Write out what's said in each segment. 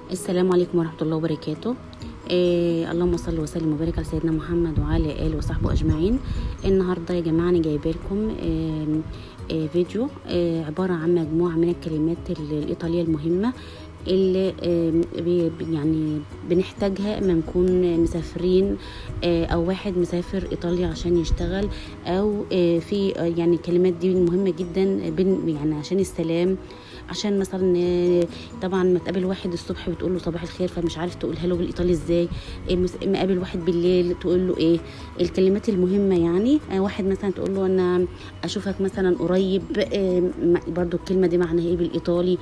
السلام عليكم ورحمة الله وبركاته إيه اللهم صل وسلم وبارك على سيدنا محمد وعلى آله وصحبه أجمعين النهاردة يا جماعة أنا جايبة لكم إيه إيه فيديو إيه عبارة عن مجموعة من الكلمات ال- الإيطالية المهمة اللي إيه بي- يعني بنحتاجها اما نكون مسافرين إيه او واحد مسافر ايطاليا عشان يشتغل او إيه في آه، يعني الكلمات دي مهمه جدا بين يعني عشان السلام عشان مثلا آه، طبعا ما تقابل واحد الصبح بتقول له صباح الخير فمش عارف تقولها له بالايطالي ازاي إيه مس- مقابل واحد بالليل تقول له ايه الكلمات المهمه يعني آه، واحد مثلا تقول له انا اشوفك مثلا قريب آه، م- برضو الكلمه دي معناها ايه بالايطالي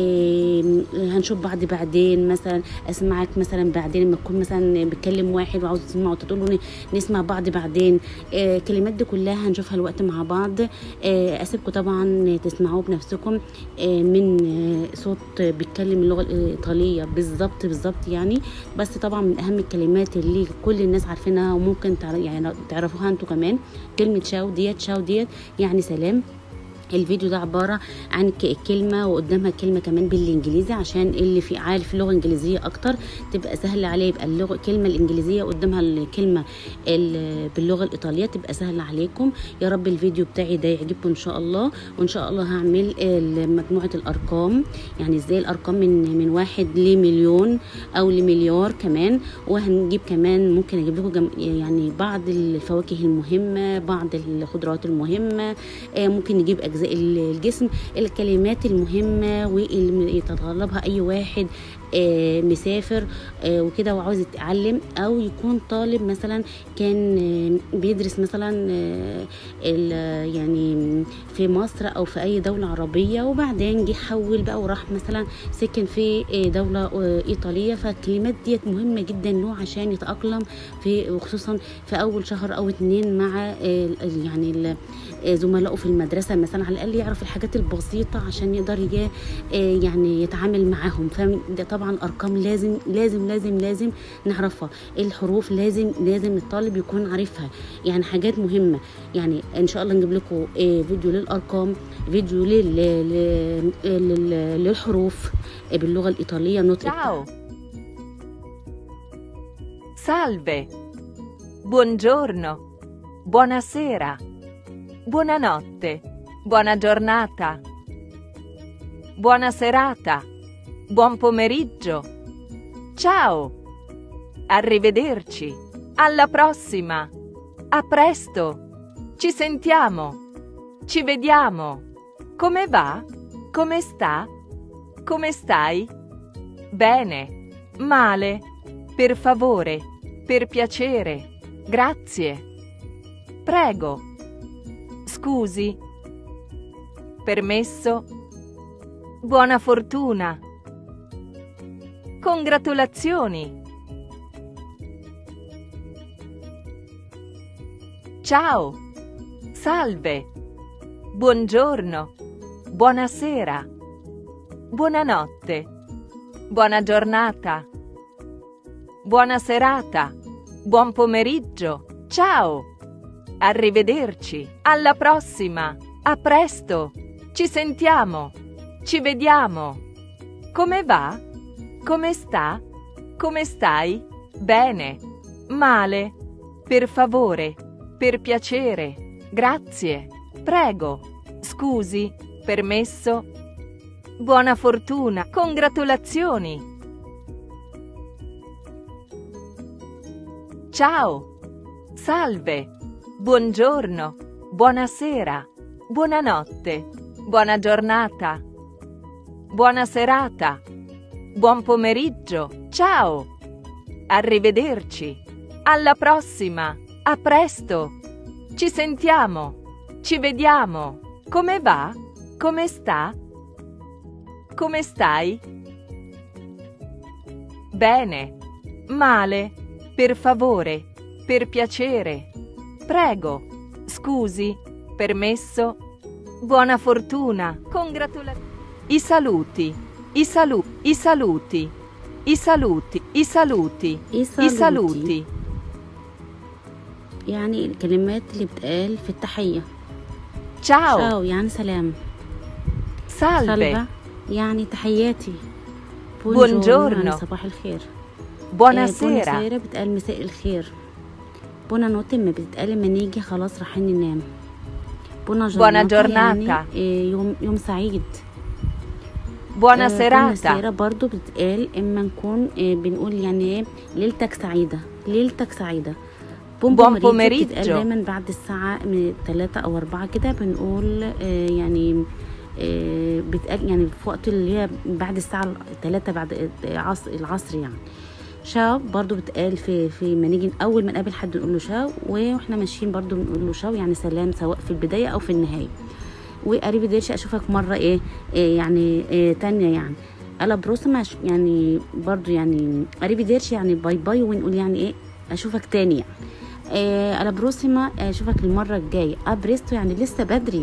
آه، هنشوف بعض بعدين مثلا اسمعك مثلا بعدين لما تكون مثلا بتكلم واحد وعاوز تسمعه تقول له ن- نسمع بعض بعدين آه، الكلمات دي كلها هنشوفها الوقت مع بعض آه، اسيبكم طبعا تسمعوه بنفسكم آه، من آه، صوت بيتكلم اللغه الايطاليه بالظبط بالظبط يعني بس طبعا من اهم الكلمات اللي كل الناس عارفينها وممكن تعر- يعني تعرفوها انتوا كمان كلمه شاو ديت شاو ديت يعني سلام الفيديو ده عبارة عن ك- كلمة وقدامها كلمة كمان بالإنجليزي عشان اللي في عارف اللغة الإنجليزية أكتر تبقى سهلة عليه يبقى اللغة الكلمة الإنجليزية قدامها الكلمة ال- باللغة الإيطالية تبقى سهلة عليكم يا رب الفيديو بتاعي ده يعجبكم إن شاء الله وإن شاء الله هعمل ال- مجموعة الأرقام يعني إزاي الأرقام من من واحد لمليون أو لمليار كمان وهنجيب كمان ممكن أجيب لكم جم- يعني بعض الفواكه المهمة بعض الخضروات المهمة آه، ممكن نجيب اجزاء ال- الجسم الكلمات المهمه واللي يتطلبها اي واحد آه، مسافر آه، وكده وعاوز يتعلم او يكون طالب مثلا كان آه، بيدرس مثلا آه، ال- يعني في مصر او في اي دوله عربيه وبعدين جه حول بقى وراح مثلا سكن في آه، دوله آه، ايطاليه فالكلمات ديت مهمه جدا له عشان يتاقلم في وخصوصا في اول شهر او اتنين مع آه، ال- يعني ال- آه، زملائه في المدرسه مثلا على الاقل يعرف الحاجات البسيطه عشان يقدر يجي آه، يعني يتعامل معاهم فده طبعا ارقام لازم لازم لازم لازم نعرفها الحروف لازم لازم الطالب يكون عارفها يعني حاجات مهمه يعني ان شاء الله نجيب لكم آه، فيديو للارقام فيديو لل... لل... لل... للحروف آه، باللغه الايطاليه نطق Ciao. Salve. Buongiorno. Buonasera. Buonanotte. Buona giornata. Buona serata. Buon pomeriggio. Ciao. Arrivederci. Alla prossima. A presto. Ci sentiamo. Ci vediamo. Come va? Come sta? Come stai? Bene. Male. Per favore. Per piacere. Grazie. Prego. Scusi. Permesso. Buona fortuna. Congratulazioni. Ciao. Salve. Buongiorno. Buonasera. Buonanotte. Buona giornata. Buona serata. Buon pomeriggio. Ciao. Arrivederci. Alla prossima. A presto. Ci sentiamo. Ci vediamo. Come va? Come sta? Come stai? Bene. Male. Per favore. Per piacere. Grazie. Prego. Scusi. Permesso. Buona fortuna. Congratulazioni. Ciao. Salve. Buongiorno. Buonasera. Buonanotte. Buona giornata. Buona serata. Buon pomeriggio. Ciao. Arrivederci. Alla prossima. A presto. Ci sentiamo. Ci vediamo. Come va? Come sta? Come stai? Bene. Male. Per favore. Per piacere. Prego. Scusi. Permesso. Buona fortuna. Congratulazioni. I saluti. I saluti. I saluti. I saluti. I saluti. ايه I saluti. يعني الكلمات اللي بتقال في التحيه Ciao. شاو يعني سلام Salve. سلبة يعني تحياتي بونجورنو يعني Buongiorno. صباح الخير Buonasera. بوناسيرا بتقال مساء الخير بونا نوتي ما بتتقال لما نيجي خلاص رايحين ننام بونا Buona جورناتا يعني giornata. آه، يوم يوم سعيد Buona آه، serata. بوناسيرا برضو بتتقال اما نكون آه، بنقول يعني ايه ليلتك سعيدة ليلتك سعيدة بون Buon بوميريجو بتتقال pomeriggio. دايما بعد الساعة من ثلاثة أو أربعة كده بنقول آه، يعني آه، بتقال يعني في وقت اللي هي بعد الساعة ثلاثة بعد العصر, العصر يعني شاو برضو بتقال في في ما نيجي اول ما نقابل حد نقول له شاو واحنا ماشيين برضو بنقول له شاو يعني سلام سواء في البدايه او في النهايه وقريب ديرش اشوفك مره ايه, إيه يعني إيه تانية يعني الا بروسما ش- يعني برضو يعني قريب ديرش يعني باي باي ونقول يعني ايه اشوفك تاني يعني إيه الا بروسما اشوفك المره الجايه ابريستو يعني لسه بدري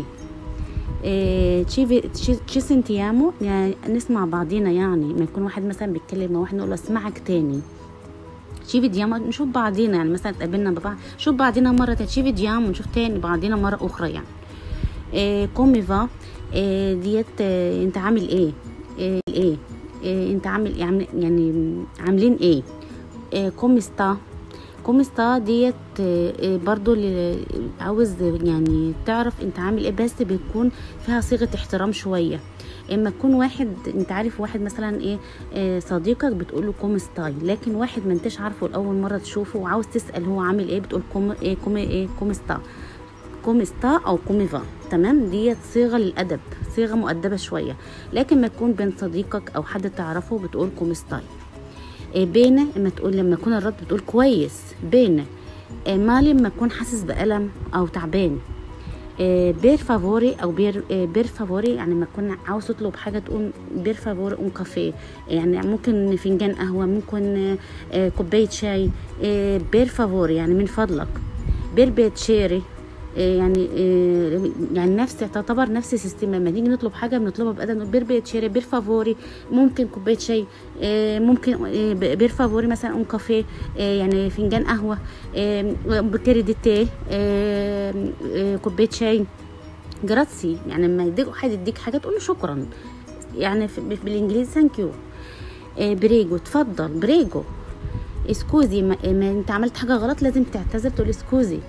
إيه تشيفي تشي- تشي سنتيامو يعني نسمع بعضينا يعني ما يكون واحد مثلا بيتكلم مع واحد نقول له اسمعك تاني تشيفي ديامو نشوف بعضينا يعني مثلا اتقابلنا ببعض نشوف بعضينا مره تانية تشيفي ديامو نشوف تاني بعضينا مره اخرى يعني إيه كومي فا إيه ديت إيه انت عامل ايه ايه ايه, إيه انت عامل إيه عامل- يعني عاملين ايه, إيه كومي ستا كومي ستا ديت إيه إيه برضو اللي عاوز يعني تعرف انت عامل ايه بس بتكون فيها صيغه احترام شويه اما تكون واحد انت عارف واحد مثلا ايه, إيه صديقك بتقول له كوم ستاي لكن واحد ما انتش عارفه لاول مره تشوفه وعاوز تسال هو عامل ايه بتقول كوم ايه كوم ايه كوم ستا كوم ستا او كومي فا تمام ديت صيغه للادب صيغه مؤدبه شويه لكن ما تكون بين صديقك او حد تعرفه بتقول كوم ستاي إيه بينا اما تقول لما يكون الرد بتقول كويس بينا إيه مالي لما تكون حاسس بألم او تعبان إيه بير فافوري او بير إيه بير فافوري يعني لما تكون عاوز تطلب حاجه تقول بير فافوري اون كافيه يعني ممكن فنجان قهوه ممكن إيه كوبايه شاي إيه بير فافوري يعني من فضلك بير بيتشيري إيه يعني إيه يعني نفس تعتبر نفس السيستم لما نيجي نطلب حاجه بنطلبها بادب نقول بير بيتشيري بير فافوري ممكن كوبايه شاي إيه ممكن إيه بير فافوري مثلا اون كافيه إيه يعني فنجان قهوه إيه بكريديتيه إيه إيه كوبايه شاي جراتسي يعني لما يديك حد يديك حاجه تقول له شكرا يعني في بالانجليزي ثانك يو بريجو تفضل بريجو اسكوزي ما, ما انت عملت حاجه غلط لازم تعتذر تقول اسكوزي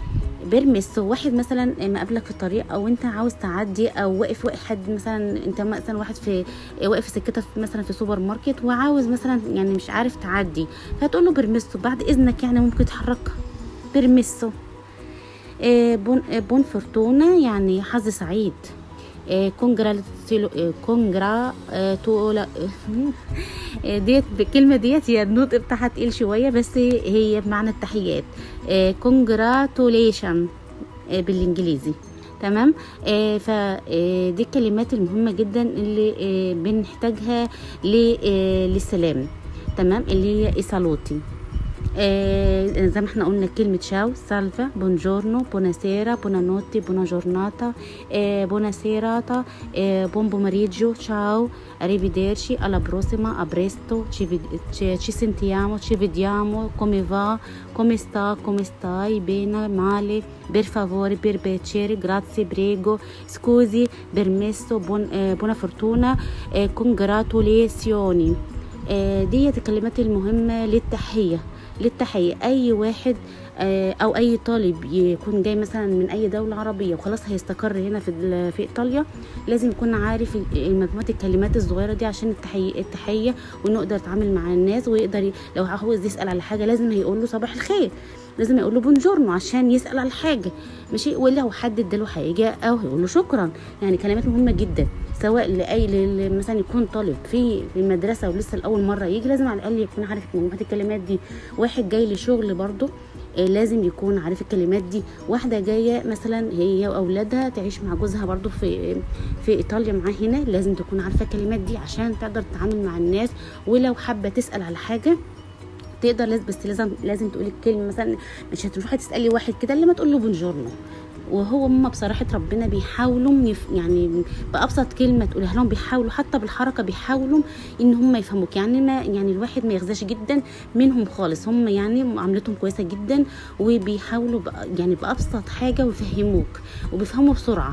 بيرمس واحد مثلا مقابلك في الطريق او انت عاوز تعدي او واقف واقف حد مثلا انت مثلا واحد في واقف في سكتك مثلا في سوبر ماركت وعاوز مثلا يعني مش عارف تعدي فتقول له بيرمسو بعد اذنك يعني ممكن تحركها بيرمسو آه، بون آه، بون فورتونا يعني حظ سعيد آه، كونجراتيلو آه، كونجرا آه، تولا آه، ديت بالكلمه ديت هي النطق بتاعها تقيل شويه بس هي بمعنى التحيات كونجراتوليشن بالانجليزي تمام آه فدي الكلمات المهمه جدا اللي آه بنحتاجها ل- آه للسلام تمام اللي هي ايسالوتي آه زي ما احنا قلنا كلمة شاو سالفا بونجورنو بوناسيرا بونانوتي بونا جورناتا آه بوناسيراتا آه بون بوماريجيو ciao arrivederci alla prossima a presto ci, ved- ci, ci sentiamo ci vediamo come va come sta come stai bene male per favore per piacere grazie prego scusi permesso buon, eh, buona fortuna eh, congratulazioni آه، ديت الكلمات المهمة للتحية للتحية أي واحد آه، أو أي طالب يكون جاي مثلا من أي دولة عربية وخلاص هيستقر هنا في ال- في إيطاليا لازم يكون عارف ال- مجموعة الكلمات الصغيرة دي عشان التحية التحية وإنه يقدر يتعامل مع الناس ويقدر ي- لو عاوز يسأل على حاجة لازم هيقول له صباح الخير لازم يقول له بونجورنو عشان يسأل على حاجة ماشي ولا هو حد اداله حاجة أو هيقول له شكرا يعني كلمات مهمة جدا سواء لاي ل- مثلا يكون طالب في في المدرسه ولسه لاول مره يجي لازم على الاقل يكون عارف مجموعه الكلمات دي واحد جاي لشغل برضه آه، لازم يكون عارف الكلمات دي واحده جايه مثلا هي واولادها تعيش مع جوزها برضو في في ايطاليا معاه هنا لازم تكون عارفه الكلمات دي عشان تقدر تتعامل مع الناس ولو حابه تسال على حاجه تقدر لازم بس لازم لازم تقولي الكلمه مثلا مش هتروحي تسالي واحد كده الا ما تقول له بونجورنو وهو هم بصراحه ربنا بيحاولوا يف يعني بابسط كلمه تقولها لهم بيحاولوا حتى بالحركه بيحاولوا ان هم يفهموك يعني ما يعني الواحد ما يغزاش جدا منهم خالص هم يعني معاملتهم كويسه جدا وبيحاولوا بق- يعني بابسط حاجه ويفهموك وبيفهموا بسرعه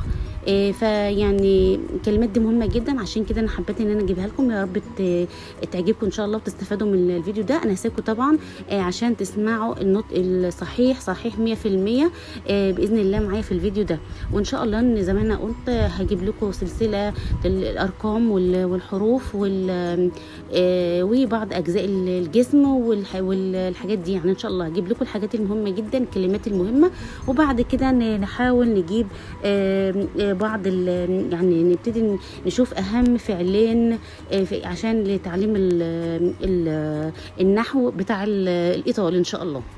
آه، فيعني الكلمات دي مهمه جدا عشان كده انا حبيت ان انا اجيبها لكم يا رب ت- تعجبكم ان شاء الله وتستفادوا من الفيديو ده انا هسيبكم طبعا آه، عشان تسمعوا النطق الصحيح صحيح 100% آه، باذن الله معايا في الفيديو ده وان شاء الله ان زي ما انا قلت آه، هجيب لكم سلسله الارقام وال- والحروف وال آه، وبعض اجزاء الجسم والح- والحاجات دي يعني ان شاء الله هجيب لكم الحاجات المهمه جدا الكلمات المهمه وبعد كده ن- نحاول نجيب آه، آه، بعض ال- يعني نبتدي نشوف اهم فعلين آه، في- عشان لتعليم ال- ال- النحو بتاع ال- الايطالي ان شاء الله